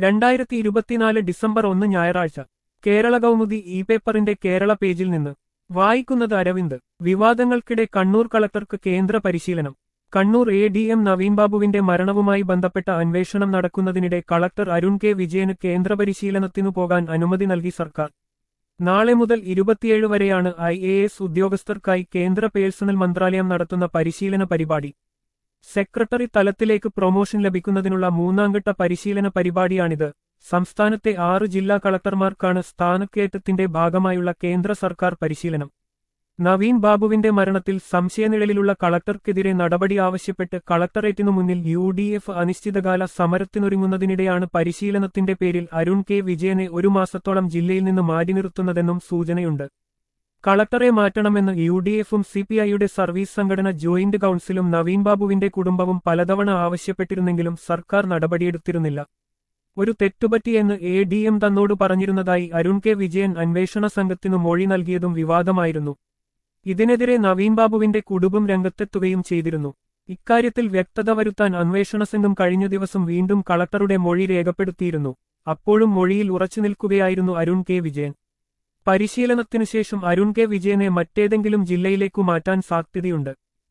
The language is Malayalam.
രണ്ടായിരത്തി ഇരുപത്തിനാല് ഡിസംബർ ഒന്ന് ഞായറാഴ്ച കേരള കൗമുദി ഇ പേപ്പറിന്റെ കേരള പേജിൽ നിന്ന് വായിക്കുന്നത് അരവിന്ദ് വിവാദങ്ങൾക്കിടെ കണ്ണൂർ കളക്ടർക്ക് കേന്ദ്ര പരിശീലനം Kannur A D M Naveen ബാബുവിന്റെ മരണവുമായി ബന്ധപ്പെട്ട അന്വേഷണം നടക്കുന്നതിനിടെ കളക്ടർ അരുൺ കെ വിജയന് കേന്ദ്ര പരിശീലനത്തിനു പോകാൻ അനുമതി നൽകി സർക്കാർ നാളെ മുതൽ ഇരുപത്തിയേഴ് വരെയാണ് ഐ എ എസ് ഉദ്യോഗസ്ഥർക്കായി കേന്ദ്ര പേഴ്സണൽ മന്ത്രാലയം നടത്തുന്ന പരിശീലന പരിപാടി സെക്രട്ടറി തലത്തിലേക്ക് പ്രൊമോഷൻ ലഭിക്കുന്നതിനുള്ള മൂന്നാംഘട്ട പരിശീലന പരിപാടിയാണിത് സംസ്ഥാനത്തെ ആറ് ജില്ലാ കളക്ടർമാർക്കാണ് സ്ഥാനക്കയറ്റത്തിന്റെ ഭാഗമായുള്ള കേന്ദ്ര സർക്കാർ പരിശീലനം നവീൻ ബാബുവിന്റെ മരണത്തിൽ സംശയനിഴലിലുള്ള കളക്ടർക്കെതിരെ നടപടി ആവശ്യപ്പെട്ട് കളക്ടറേറ്റിനു മുന്നിൽ യു ഡി എഫ് അനിശ്ചിതകാല സമരത്തിനൊരുങ്ങുന്നതിനിടെയാണ് പരിശീലനത്തിന്റെ പേരിൽ അരുൺ കെ വിജയനെ ഒരു മാസത്തോളം ജില്ലയിൽ നിന്ന് മാറ്റി നിർത്തുന്നതെന്നും സൂചനയുണ്ട് കളക്ടറെ മാറ്റണമെന്ന് യു ഡി എഫും സി പി ഐയുടെ സർവീസ് സംഘടന ജോയിന്റ് കൌൺസിലും നവീൻ ബാബുവിന്റെ കുടുംബവും പലതവണ ആവശ്യപ്പെട്ടിരുന്നെങ്കിലും സർക്കാർ നടപടിയെടുത്തിരുന്നില്ല ഒരു തെറ്റുപറ്റിയെന്ന് എ ഡി എം തന്നോട് പറഞ്ഞിരുന്നതായി അരുൺ കെ വിജയൻ അന്വേഷണ സംഘത്തിനു മൊഴി നൽകിയതും വിവാദമായിരുന്നു ഇതിനെതിരെ നവീൻ ബാബുവിന്റെ കുടുംബം രംഗത്തെത്തുകയും ചെയ്തിരുന്നു ഇക്കാര്യത്തിൽ വ്യക്തത വരുത്താൻ അന്വേഷണ സംഘം കഴിഞ്ഞ ദിവസം വീണ്ടും കളക്ടറുടെ മൊഴി രേഖപ്പെടുത്തിയിരുന്നു അപ്പോഴും മൊഴിയിൽ ഉറച്ചു നിൽക്കുകയായിരുന്നു അരുൺ കെ വിജയൻ പരിശീലനത്തിനു ശേഷം അരുൺ കെ വിജയനെ മറ്റേതെങ്കിലും ജില്ലയിലേക്കു മാറ്റാൻ സാധ്യതയുണ്ട്